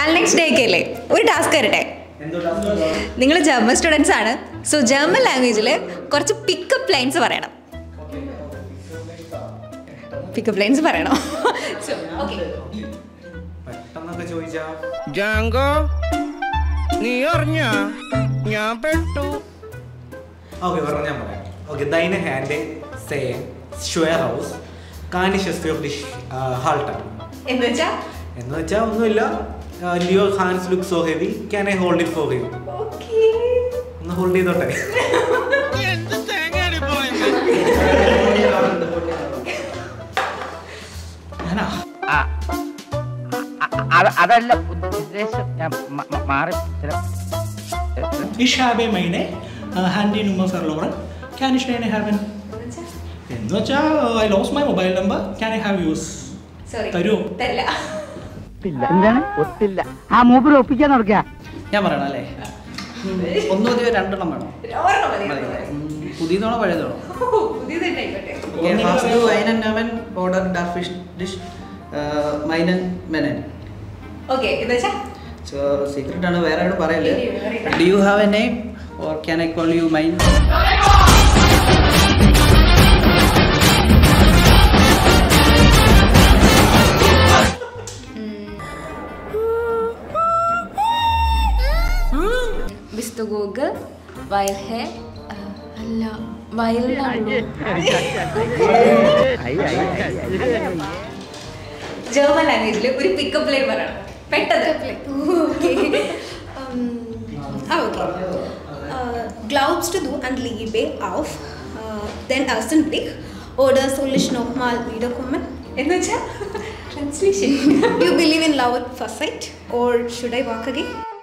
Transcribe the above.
Valentine's day ഒക്കെ അല്ലേ ഒരു ടാസ്ക് തരട്ടെ നിങ്ങൾ ജർമ്മൻ സ്റ്റുഡൻസ് ആണ് സോ ജർമ്മൻ ലാംഗ്വേജിൽ കുറച്ച് പിക്കപ്പ് ലൈൻസ് പറയണം പിക്കപ്പ് ലൈൻസ് പറയണം സോ ഓക്കെ പെട്ടെന്നൊക്കെ ചോദിച്ചാ ജാങ്കോ നീ അറിഞ്ഞ ഞാൻ പെട്ടു ഓക്കെ പറഞ്ഞ ഞാൻ പറയാം ഓക്കെ ദൈന ഹാൻഡ് സേ ഷ്വയർ ഹൗസ് കാനിഷസ് ഓഫ് ഡിഷ് ഹാൾട്ടൺ എന്ന് വെച്ചാൽ എന്ന് വെച്ചാൽ ഒന്നുമില്ല your hands look so heavy can I hold it for you okay ഒന്ന് ഹോൾഡ് ചെയ്തോട്ടെ എന്ത് തേങ്ങയാണ് പോയത് ഞാനാ അതല്ല ഉദ്ദേശം ഞാൻ മ- മ- മാറി ചില Ich habe meine äh, Handynummer verloren. Kann ich eine haben? എന്ന് വെച്ചാൽ I lose my mobile number can I have use sorry തരുമോ തരില്ല എന്താണ് ഒത്തില്ല ആ മൂപ്പര് ഒപ്പിക്കാൻ നടക്കുക ഞാൻ പറയണം അല്ലേ ഒന്ന് മതിയോ രണ്ടെണ്ണം വേണോ ഒരെണ്ണം മതി, മതി. ഒരെണ്ണം മതി. ഉം, പുതിയതാണോ പഴയതാണോ ഓ, പുതിയതായിട്ട് ആയിക്കോട്ടെ Okay, hast du einen Namen oder darf ich dich äh, meinen nennen? Okay എന്ന് വെച്ചാൽ So, secret ആണ് വേറെ ആരും പറയല്ലേ ഇല്ല, പറയില്ല. Do you have a name or can I call you mine Bist du Google? Weil he അല്ല വയലിലാണോ German ലാംഗ്വേജിൽ ഒരു പിക്കപ്പ് ലൈൻ പറയണം പെട്ടെന്ന് Ah, okay. Äh, glaubst du an Liebe auf äh, den ersten Blick oder soll ich nochmal wiederkommen? എന്ന് വെച്ചാൽ translation Do you believe in love at first sight or should I walk again?